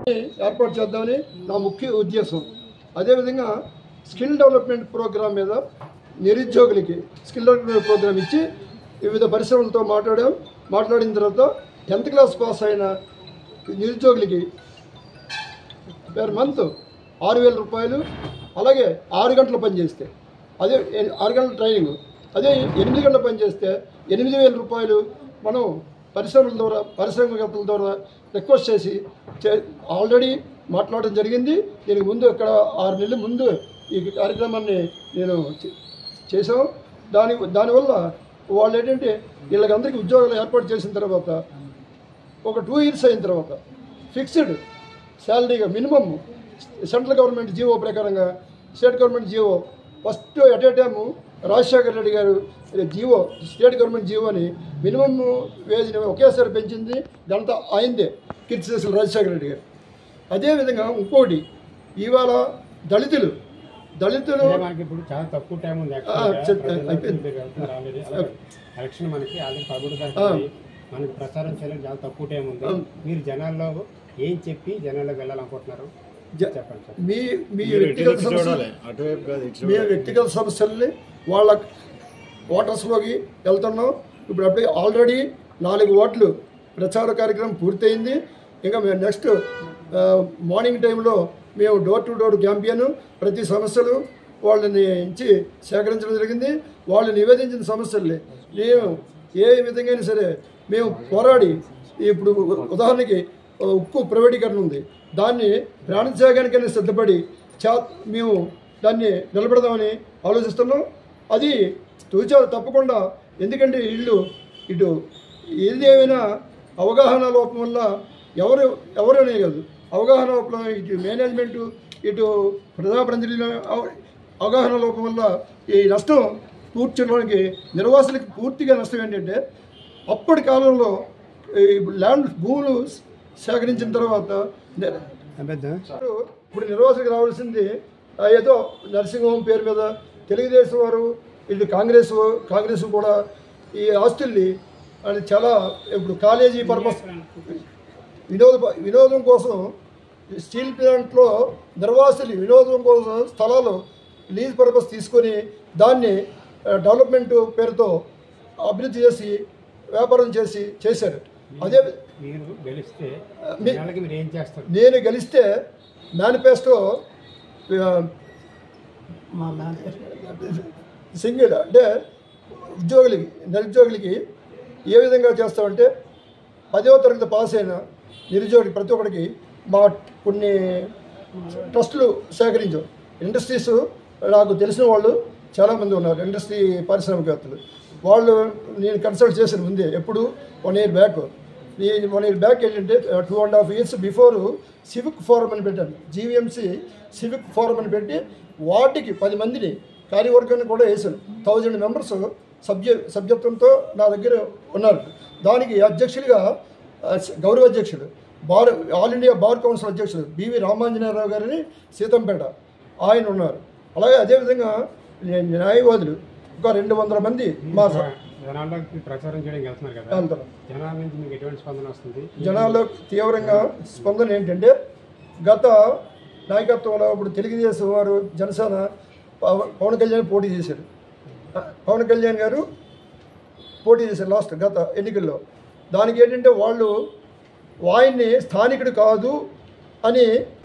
ఏర్పాటు చేద్దామని నా ముఖ్య ఉద్దేశం అదేవిధంగా స్కిల్ డెవలప్మెంట్ ప్రోగ్రాం మీద నిరుద్యోగులకి స్కిల్ డెవలప్మెంట్ ప్రోగ్రాం ఇచ్చి వివిధ పరిశ్రమలతో మాట్లాడాం మాట్లాడిన తర్వాత టెన్త్ క్లాస్ పాస్ అయిన నిరుద్యోగులకి పర్ మంత్ ఆరు వేల రూపాయలు అలాగే ఆరు గంటలు పని చేస్తే అదే ఎ- ఆరు గంటల ట్రైనింగ్ అదే ఎనిమిది గంటల పని చేస్తే ఎనిమిది వేల రూపాయలు మనం పరిశ్రమల ద్వారా పరిశ్రమకర్తల ద్వారా రిక్వెస్ట్ చేసి చే ఆల్రెడీ మాట్లాడడం జరిగింది దీనికి ముందు ఇక్కడ ఆరు నెలల ముందు ఈ కార్యక్రమాన్ని నేను చే- చేసాం దాని దానివల్ల వాళ్ళు ఏంటంటే వీళ్ళకందరికీ ఉద్యోగాలు ఏర్పాటు చేసిన తర్వాత ఒక టూ ఇయర్స్ అయిన తర్వాత ఫిక్స్డ్ శాలరీగా మినిమం సెంట్రల్ గవర్నమెంట్ జీవో ప్రకారంగా state government GO first at a time Rajasekhara Reddy garu GO state government GO అని మినిమం వేజ్ని ఒకేసారి పెంచింది ఇదంతా అయిందే కీర్తిశేషులు రాజశేఖర రెడ్డి గారు అదేవిధంగా ఇంకోటి ఇవాళ దళితులు దళితులు అంటే మనకి ఇప్పుడు చాలా తక్కువ టైం ఉంది ఆ, యాక్చువల్గా. చెప్- ప్రజలు అయిపోయింది. మీరు వెళ్తున్నారు already. అలాగే ఎలక్షన్ మనకి ఆల్రెడీ పదమూడు తారీఖు ఉంది. మనకి ప్రచారం చేయడానికి చాలా తక్కువ టైం ఉంది మీరు జనాల్లో ఏం చెప్పి జనాల్లో వెళ్ళాలనుకుంటున్నారు జ- చెప్పండి సార్ మీ మీ వ్యక్తిగత సమస్యలు మీ వ్యక్తిగత సమస్యల్ని వాళ్ళ ఓటర్స్లోకి వెళ్తున్నాం ఇప్పుడు అప్పుడే ఆల్రెడీ నాలుగు ఓట్లు ప్రచార కార్యక్రమం పూర్తయింది ఇంకా మేము నెక్స్ట్ ఆ, మార్నింగ్ టైంలో మేము డోర్ టు డోర్ క్యాంపెయిన్ ప్రతి సమస్యలు వాళ్ళని ఇచ్చి సేకరించడం జరిగింది వాళ్ళు నివేదించిన సమస్యల్ని మేము ఏ విధంగా అయినా సరే మేము పోరాడి ఇప్పుడు ఉదాహరణకి ఆ, ఉక్కు ప్రైవేటీకరణ ఉంది దాన్ని ప్రాణత్యాగానికైనా సిద్ధపడి చా మేము దాన్ని నిలబెడదామని ఆలోచిస్తున్నాం అది తూచా తప్పకుండా ఎందుకంటే ఇల్లు ఇటు ఏది ఏమైనా అవగాహన లోపం వల్ల ఎవరు ఎవరు అనే కాదు అవగాహన లోపం ఇటు మేనేజ్మెంటు ఇటు ప్రజాప్రతినిధుల అవ- అవగాహన లోపం వల్ల ఈ నష్టం పూడ్చడానికి నిర్వాసులకు పూర్తిగా నష్టం ఏంటంటే అప్పటి కాలంలో ఈ ల్యాండ్ భూములు సేకరించిన తర్వాత ని- ఇప్పుడు ఇప్పుడు నిర్వాసులకు రావాల్సింది ఆ, ఏదో నర్సింగ్ హోమ్ పేరు మీద తెలుగుదేశం వారు ఇటు కాంగ్రెస్ కాంగ్రెస్ కూడా ఈ ఆస్తుల్ని అది చాలా ఇప్పుడు కాలేజీ పర్పస్ వినోద వినోదం కోసం స్టీల్ ప్లాంట్లో నిర్వాసులు వినోదం కోసం స్థలాలు లీజ్ పర్పస్ తీసుకొని దాన్ని ఆ, డెవలప్మెంట్ పేరుతో అభివృద్ధి చేసి వ్యాపారం చేసి చేశారు అదే మీరు గెలిస్తే మీ- జనాలకి మీరు ఏం చేస్తారు నేను గెలిస్తే మేనిఫెస్టో సింగిల్ అంటే ఉద్యోగులకి నిరుద్యోగులకి ఏ విధంగా చేస్తామంటే పదవ తరగతి పాస్ అయిన నిరుద్యోగి ప్రతి ఒక్కరికి మా కొన్ని ట్రస్టులు సేకరించాం ఇండస్ట్రీస్ నాకు తెలిసిన వాళ్ళు చాలామంది ఉన్నారు ఇండస్ట్రీ పారిశ్రామికవేత్తలు వాళ్ళు నేను కన్సల్ట్ చేసిన ముందే ఎప్పుడు వన్ ఇయర్ బ్యాక్ నేను వన్ ఇయర్ బ్యాక్ ఏంటంటే two and half years before civic forum అని పెట్టాను జీవీఎంసీ సివిక్ ఫోరం అని పెట్టి వాటికి పది మందిని కార్యవర్గాన్ని కూడా వేశాను థౌజండ్ మెంబర్స్ సభ్య సభ్యత్వంతో నా దగ్గర ఉన్నారు దానికి అధ్యక్షులుగా ఆ, గౌరవ అధ్యక్షుడు bar all India bar council అధ్యక్షుడు బివి రామాంజనేయరావు గారిని సీతంపేట ఆయన ఉన్నారు అలాగే అదేవిధంగా న్యా- న్యాయవాదులు ఒక రెండు వందల మంది మా స- జనాల్లోకి ప్రచారం చేయడానికి వెళ్తున్నారు కదా వెళ్తారు జనాల నుంచి మీకు ఎటువంటి స్పందన వస్తుంది జనాల్లో తీవ్రంగా స్పందన ఏంటంటే గత నాయకత్వంలో ఇప్పుడు తెలుగుదేశం వారు జనసేన పవ- పవన్ కళ్యాణ్ పోటీ చేశారు పవన్ కళ్యాణ్ గారు పోటీ చేశారు లాస్ట్ గత ఎన్నికల్లో దానికి ఏంటంటే వాళ్ళు ఆయన్ని స్థానికుడు కాదు అని